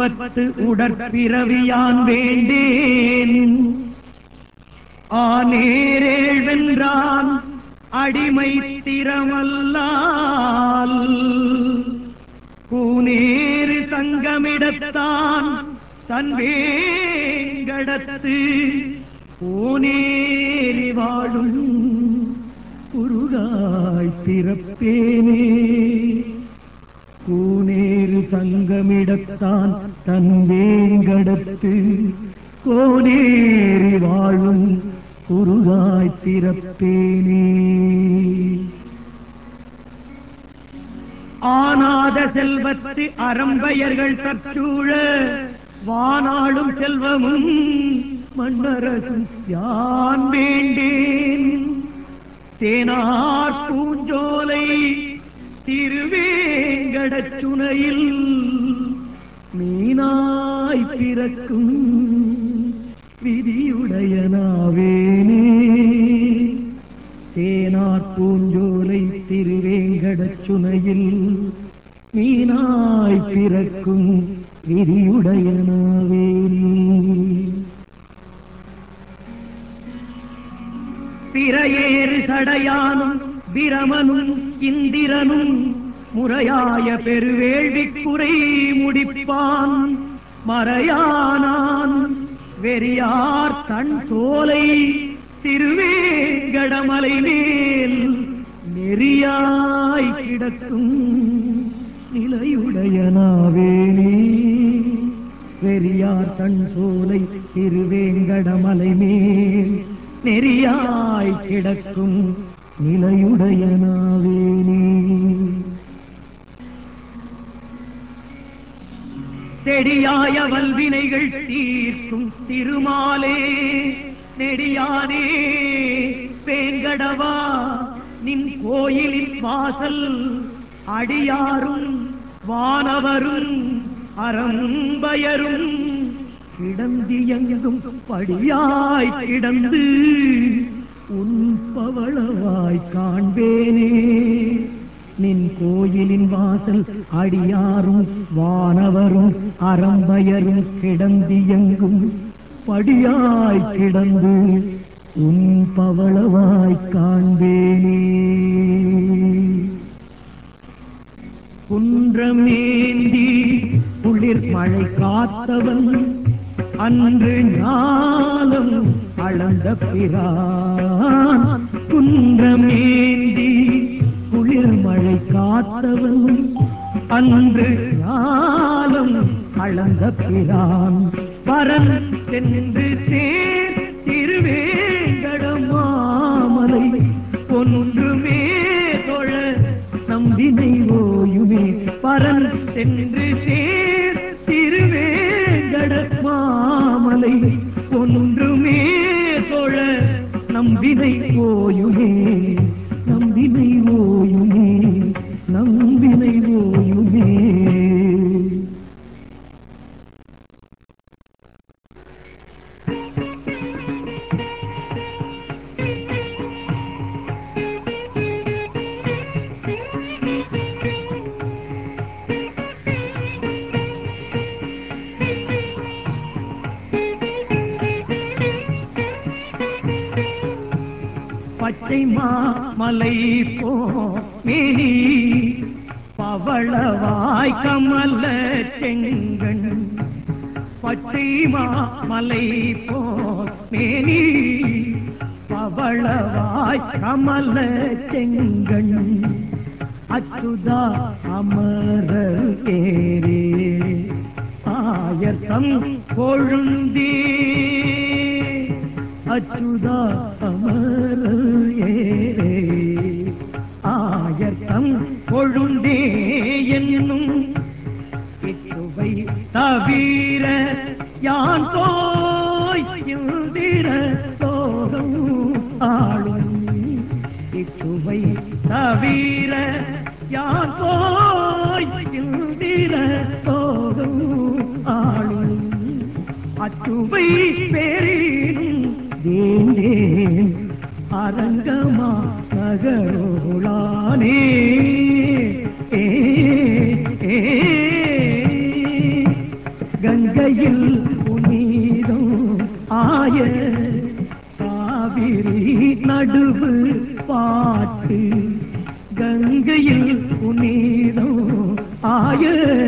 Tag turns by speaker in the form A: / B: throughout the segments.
A: செல்வத்து உடற்பிறவியான் வேண்டேன் ஆனேரேள் வென்றான் அடிமை திறமல்லால் கூனேறு தங்கமிடத்தான் தன் வேங்கடத்து பூனேறி வாழும் குருகாய் பிறப்பேனே கூனேறு சங்கமிடத்தான் தன் வேங்கடத்து கோனேறி வாழும் குருகாய் பிறப்பேனே ஆனாத செல்வத்து அறம்பயர்கள் தற்சூழ வானாளும் செல்வமும் மன்னரசும் யான் வேண்டேன் தேனார் பூஞ்சோலை திருவேங்கடச் சுனையில் மீனாய் பிறக்கும் விதியுடையனாவேனே தேனார் பூஞ்சோலை திருவேங்கடச் சுனையில் மீனாய் பிறக்கும் விதியுடையனாவேனே பிறையேறு சடையானும் பிரமனும் இந்திரனும் முறையாய பெருவேள்விக்குறை முடிப்பான் மறையானான் வெறியார் தன் சோலை திருவேங்கடமலை மேல் நெறியாய் கிடக்கும் நிலையுடையனாவேனே வெறியார் தன் சோலை திருவேங்கடமலை மேல் நெறியாய் கிடக்கும் நிலையுடையனாவேனே செடியாய வல்வினைகள் தீர்க்கும் திருமாலே நெடியானே வேங்கடவா நின் கோயிலின் வாசல் அடியாரும் வானவரும் அறம்பயரும் கிடந்தியங்கும் படியாய் கிடந்து உன் பவளவாய் காண்பேனே நின் கோயிலின் வாசல் அடியாரும் வானவரும் அறம்பயரும் கிடந்தியங்கும் படியாய் கிடந்து உன் பவளவாய் காண்பேனே குன்றமேந்தி குளிர் மழை காத்தவன் அன்று ஞானம் அளந்த பிரான் குன்றமேந்தி குளிர் மழை காத்தவன் அன்று ஞானம் அளந்த பிரான் பரன் சென்று சேர் திருவேங்கடம் மாமலை ஒன்றுமே தொழ நம்பினை ஓயுமே பரன் சென்று சேர் திருவேங்கட மாமலை ஒன்றுமே தொழ நம்பினை ஓயுமே நம்பினை ஓயுமே நம்பினை ஓயுமே பச்சை மாமலை போமேனி பவளவாய் கமல செங்கண் பச்சை மாமலை போமேனி பவளவாய் கமல செங்கண் அச்சுதா அமரர் ஏரே ஆயத்தம் கொழுந்தே அச்சுதா அமர ஏரே ஆயத்தம் கொழுந்தே என்னும் இச்சுவை தவிர யான் போய் இந்திர லோகம் ஆளும் இச்சுவை தவிர யான் போய் இந்திர லோகம் ஆளும் அச்சுவை பேரினும் வேண்டேன் அரங்கமா நகரோளானே ஏ, ஏ, கங்கையில் புனிதம் ஆய காவிரி நடுவு பாட்டு கங்கையில் புனிதம் ஆய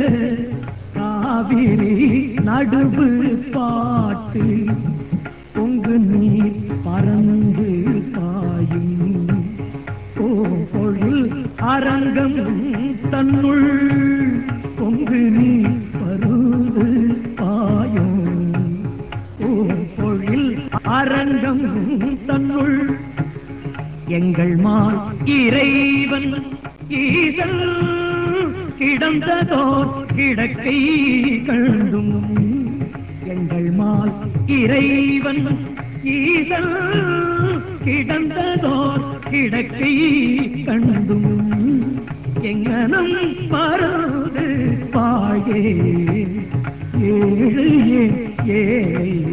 A: காவிரி நடுவு பாட்டு பொங்கு நீர் பறந்து பாயும் பொழில் அரங்கம் தன்னுள் பொங்கு நீர் பருந்து பாயும் பொழில் அரங்கம் தன்னுள் எங்கள் மால் இறைவன் ஈசல் கிடந்ததோ கிடக்கை கண்டும் எங்கள் மால் இறைவன் ஈசல் கிடந்ததோ கிடக்கை கண்டும் எங்கனம் மறந்து பாயே ஏழு ஏழை